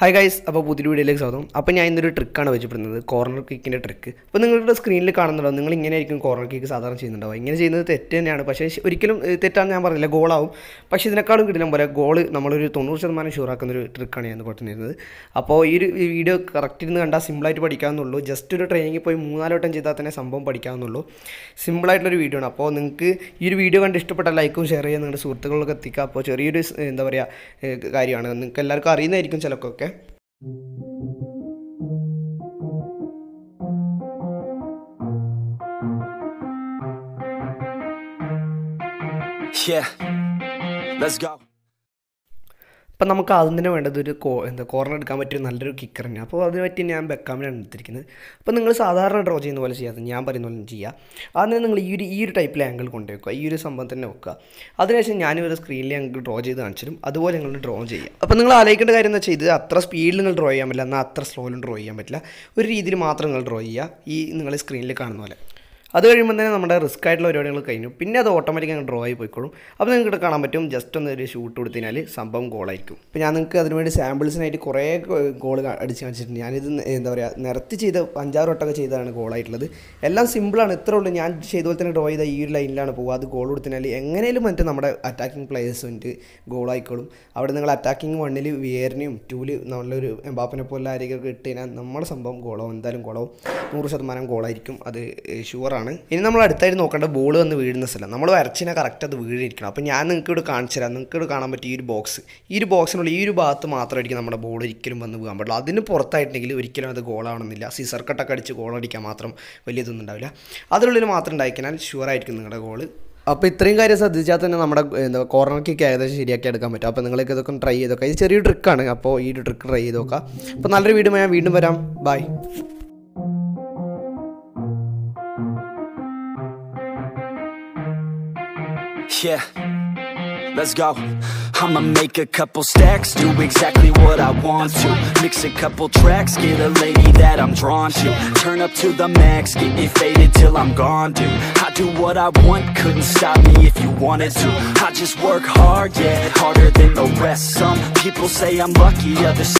Hi guys അപ്പോൾ പുതിയ വീഡിയോയിലേക്ക് സ്വാഗതം അപ്പോൾ ഞാൻ ഇന്നൊരു ട്രിക്കാണ് വെച്ചിപ്പെടുന്നത് കോർണർ കിക്കിൻ്റെ ട്രിക്ക് അപ്പോൾ നിങ്ങളുടെ സ്ക്രീനിൽ കാണുന്നുണ്ടോ നിങ്ങൾ ഇങ്ങനെ ആയിരിക്കും കോർണർ കിക്ക് സാധാരണ ചെയ്യുന്നുണ്ടാവുക ഇങ്ങനെ ചെയ്യുന്നത് തെറ്റ് തന്നെയാണ് പക്ഷേ ശ- ഒരിക്കലും ഏഹ്, തെറ്റാന്ന് ഞാൻ പറഞ്ഞില്ല ഗോളാവും പക്ഷേ ഇതിനേക്കാളും കിട്ടില്ല പോലെ ഗോൾ നമ്മളൊരു തൊണ്ണൂറ് ശതമാനം ഷുവറാക്കുന്ന ഒരു ട്രിക്കാണ് ഞാൻ കൊടുത്തിരുന്നത് അപ്പോൾ ഈ ഒരു വീഡിയോ കറക്റ്റ് ഇരുന്ന് കണ്ടാൽ സിമ്പിളായിട്ട് പഠിക്കാവുന്നുള്ളൂ ജസ്റ്റ് ഒരു ട്രെയിനിങ്ങിൽ പോയി മൂന്നാല് വട്ടം ചെയ്താൽ തന്നെ സംഭവം പഠിക്കാവുന്നുള്ളൂ സിമ്പിളായിട്ടുള്ളൊരു വീഡിയോ ആണ് അപ്പോൾ നിങ്ങൾക്ക് ഈ ഒരു വീഡിയോ കണ്ട് ഇഷ്ടപ്പെട്ട ലൈക്കും ഷെയർ ചെയ്യാൻ നിങ്ങളുടെ സുഹൃത്തുക്കളൊക്കെ എത്തിക്കുക അപ്പോൾ ചെറിയൊരു സ്- എന്താ പറയുക ഏഹ്, കാര്യമാണ് നിങ്ങൾക്ക് എല്ലാവർക്കും അറിയുന്നതായിരിക്കും ചിലക്കൊക്കെ Yeah. Let's go. അപ്പം നമുക്ക് ആദ്യം തന്നെ വേണ്ടത് ഒരു കോ എന്താ കോർണർ എടുക്കാൻ പറ്റിയ നല്ലൊരു കിക്കർ തന്നെ അപ്പോൾ അതിന് പറ്റി ഞാൻ ബെക്കാമിനാണ് എടുത്തിരിക്കുന്നത് അപ്പോൾ നിങ്ങൾ സാധാരണ ഡ്രോ ചെയ്യുന്ന പോലെ ചെയ്യാതെ ഞാൻ പറയുന്ന പോലെ ചെയ്യുക ആദ്യം നിങ്ങൾ ഈ ഒരു ഈ ഒരു ടൈപ്പിൽ ആംഗിൾ കൊണ്ടുവയ്ക്കുക ഈ ഒരു സംഭവം തന്നെ വെക്കുക അതിനുശേഷം ഞാൻ ഒരു സ്ക്രീനിൽ ആംഗിൾ ഡ്രോ ചെയ്ത് കാണിച്ചിരും അതുപോലെ നിങ്ങൾ ഡ്രോ ചെയ്യുക അപ്പോൾ നിങ്ങൾ ആലോചിക്കേണ്ട കാര്യം എന്ന് വെച്ചാൽ ഇത് അത്ര സ്പീഡിൽ നിങ്ങൾ ഡ്രോ ചെയ്യാൻ പറ്റില്ല എന്നാൽ അത്ര സ്ലോയിലും ഡ്രോ ചെയ്യാൻ പറ്റില്ല ഒരു രീതിയിൽ മാത്രം നിങ്ങൾ ഡ്രോ ചെയ്യുക ഈ നിങ്ങൾ സ്ക്രീനിൽ കാണുന്ന പോലെ അത് കഴിയുമ്പോൾ തന്നെ നമ്മുടെ റിസ്ക് ആയിട്ടുള്ള പരിപാടികൾ കഴിഞ്ഞു പിന്നെ അത് ഓട്ടോമാറ്റിക് അങ്ങ് ഡ്രോ ആയി പോയിക്കോളും അപ്പോൾ നിങ്ങൾക്ക് ഇവിടെ കാണാൻ പറ്റും ജസ്റ്റ് ഒന്ന് ഒരു ഷൂട്ട് കൊടുത്തതിനാൽ സംഭവം ഗോളായിരിക്കും ഇപ്പോൾ ഞാൻ നിങ്ങൾക്ക് അതിനുവേണ്ടി സാമ്പിൾസിനായിട്ട് കുറേ ഗോൾ അടിച്ച് കാണിച്ചിട്ടുണ്ട് ഞാനിത് ന- എന്താ പറയുക നിരത്തി ചെയ്ത് അഞ്ചാറ് വട്ടമൊക്കെ ചെയ്തതാണ് ഗോളായിട്ടുള്ളത് എല്ലാം സിമ്പിളാണ് ഇത്രേ ഉള്ളൂ ഞാൻ ചെയ്ത പോലെ തന്നെ ഡ്രോ ചെയ്ത ഈ ഒരു ലൈനിലാണ് പോകുക അത് ഗോൾ കൊടുത്തതിനാൽ എങ്ങനെയും മറ്റേ നമ്മുടെ അറ്റാക്കിംഗ് പ്ലേയേഴ്സ് വേണ്ടി ഗോളായിക്കോളും അവിടെ നിങ്ങൾ അറ്റാക്കിംഗ് വണ്ണിൽ വിയറിനെയും ടൂല് നല്ലൊരു എംബാപ്പിനെ പോലെ ആരെയൊക്കെ ഇട്ട് കഴിഞ്ഞാൽ നമ്മുടെ സംഭവം ഗോളാവും എന്തായാലും ഗോളാവും നൂറ് ശതമാനം ഗോളായിരിക്കും അത് ഷുവറാണ് ഇനി നമ്മൾ അടുത്തായിട്ട് നോക്കേണ്ട ബോൾ വന്ന് വീഴുന്ന സ്ഥലം നമ്മൾ വരച്ചിനെ കറക്റ്റ് അത് വീഴിരിക്കണം അപ്പോൾ ഞാൻ നിങ്ങൾക്ക് ഇവിടെ കാണിച്ചു തരാം നിങ്ങൾക്ക് ഇവിടെ കാണാൻ പറ്റിയ ഈ ഒരു ബോക്സ് ഈ ഒരു ബോക്സിനുള്ള ഈ ഒരു ഭാഗത്ത് മാത്രമായിരിക്കും നമ്മുടെ ബോൾ ഒരിക്കലും വന്ന് വീഴാൻ പാടില്ല അതിന് പുറത്തായിട്ടുണ്ടെങ്കിൽ ഒരിക്കലും അത് ഗോളാവണമെന്നില്ല സീസർ കട്ടൊക്കെ അടിച്ച് ഗോൾ അടിക്കാൻ മാത്രം വലിയ ഇതൊന്നും ഉണ്ടാവില്ല അതിനുള്ളിൽ മാത്രം ഉണ്ടായിക്കഴിഞ്ഞാൽ ഷുവറായിരിക്കും നിങ്ങളുടെ ഗോള് അപ്പോൾ ഇത്രയും കാര്യം ശ്രദ്ധിച്ചാൽ തന്നെ നമ്മുടെ എന്താ കോർണർ കിക്ക് ഏകദേശം ശരിയാക്കി എടുക്കാൻ പറ്റും അപ്പോൾ നിങ്ങൾക്ക് ഇതൊക്കെ ട്രൈ ചെയ്ത് നോക്കാം ഇത് ചെറിയൊരു ട്രിക്കാണ് അപ്പോൾ ഈ ഒരു ട്രിക്ക് ട്രൈ ചെയ്ത് നോക്കാം അപ്പോൾ നല്ലൊരു വീഡിയോ ഞാൻ വീണ്ടും വരാം bye Yeah. Let's go. I'ma make a couple stacks, do exactly what I want to. Mix a couple tracks, get a lady that I'm drawn to. Turn up to the max, get it faded till I'm gone, dude. I do what I want, couldn't stop me if you wanted to. I just work hard, yeah, harder than the rest. Some people say I'm lucky, others